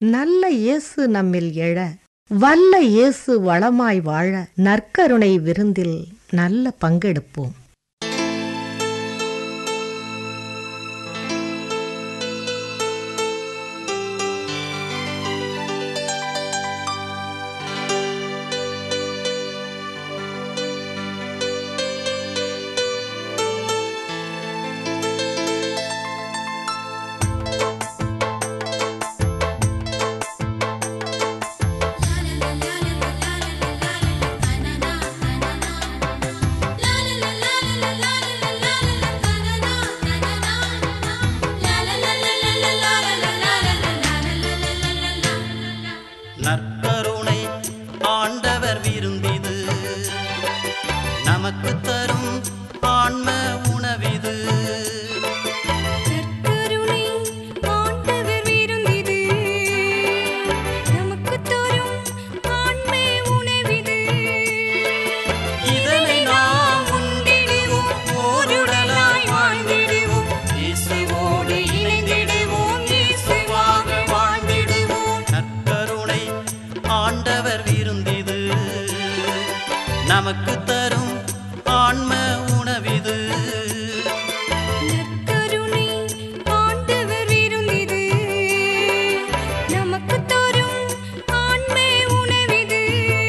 நல்ல இயேசு நம்மில் எழ வல்ல இயேசு வளமாய் வாழ நற்கருணை விருந்தில் நல்ல பங்கெடுப்போம் நற்கருணை ஆண்டவர் விரும்பிது நமக்கு தரும் ஆன்ம உணவிது நற்கருணை ஆண்டவர் விருந்திது நமக்குத் தரும் ஆன்மை உணவிது இதனை நாம் உண்டிடுவோம் ஓருடலாய் வாழ்ந்திடுவோம் இயேசுவோடு இணைந்திடுவோம் இயேசுவாக வாழ்ந்திடுவோம் நற்கருணை ஆண்டவர் விருந்திது நமக்கு தரும் ஆன்ம உணவிது நற்கருணை ஆண்டவர் விருந்திது நமக்குத் தரும் ஆன்மை உணவிது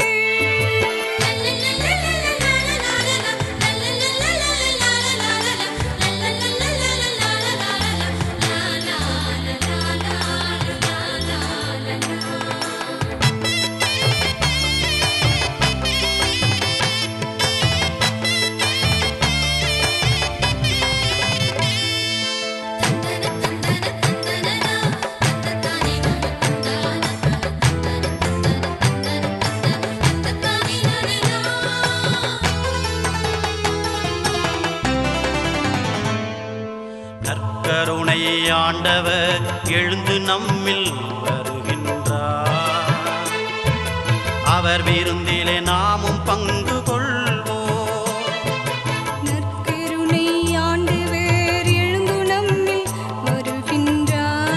நற்கருணை ஆண்டவர் எழுந்து நம்மில் வருகின்றார் அவர் விருந்திலே நாமும் பங்கு கொள்வோம் நற்கருணை ஆண்டவர் எழுந்து நம்மில் வருகின்றார்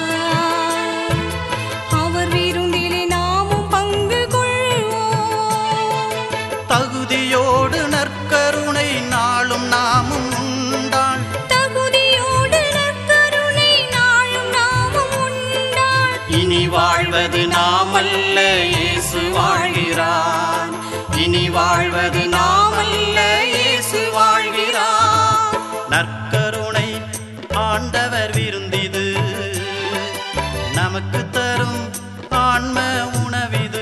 அவர் விருந்திலே நாமும் பங்கு கொள்வோம் தகுதியோடு நற்கருணை நாளும் நாமும் உண்டாள் தகுதியோடு நற்கருணை நாளும் நாமும் உண்டாள் இனி வாழ்வது நாமல்ல இயேசு வாழ்கிறார் இனி வாழ்வது நாமல்ல இயேசு வாழ்கிறார் நற்கருணை ஆண்டவர் விருந்திது நமக்கு தரும் ஆன்ம உணவிது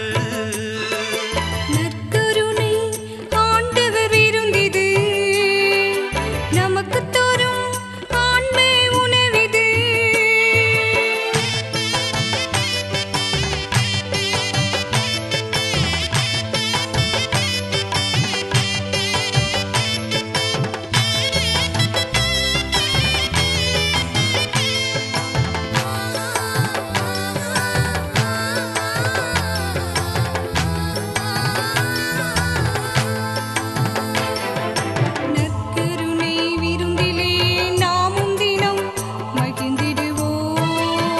நற்கருணை ஆண்டவர் விருந்திது நமக்குத் தரும் ஆன்மை உணவிது நற்கருணை விருந்திலே நாமும் தினம் மகிழ்ந்திடுவோம்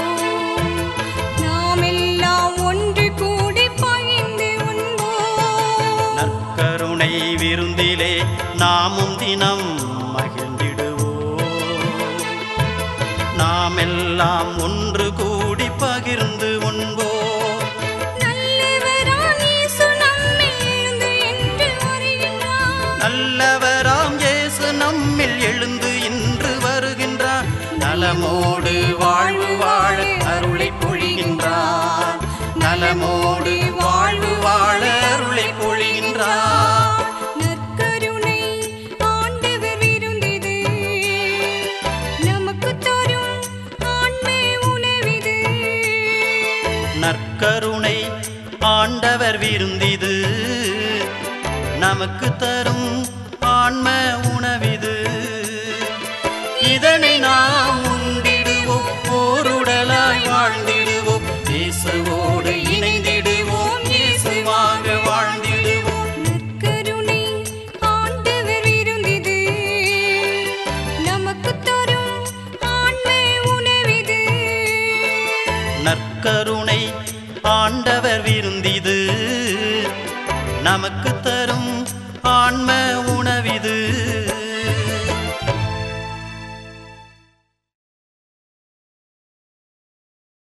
நாமெல்லாம் ஒன்று கூடி பகிர்ந்து உண்போம் நற்கருணை விருந்திலே நாமும் தினம் மகிழ்ந்திடுவோம் நாம் எல்லாம் ஒன்று கூடி பகிர்ந்து உண்போம் நல்லவராம் இயேசு நம்மில் எழுந்து என்று வருகின்றார் நல்லவராம் இயேசு நம்மில் எழுந்து இன்று வருகின்றார் நலமோடு வாழ்வு வாழ அருளை பொழிகின்றார் நலமோடு வாழ்வு வாழ அருளை பொழிகின்றார் நற்கருணை ஆண்டவர் விருந்திது நமக்குத் தரும் ஆன்மை உணவிது நற்கருணை ஆண்டவர் விருந்திது நமக்கு தரும் ஆன்ம உணவிது இதனை நாம் உண்டிடுவோம் ஓருடலாய் வாழ்ந்திடுவோம் இயேசுவோடு இணைந்திடுவோம் இயேசுவாக வாழ்ந்திடுவோம் நற்கருணை ஆண்டவர் விருந்திது நமக்குத் தரும் ஆன்மை உணவிது நற்கருணை இல்லை ஆண்டவர் விருந்திது நமக்கு தரும் ஆன்ம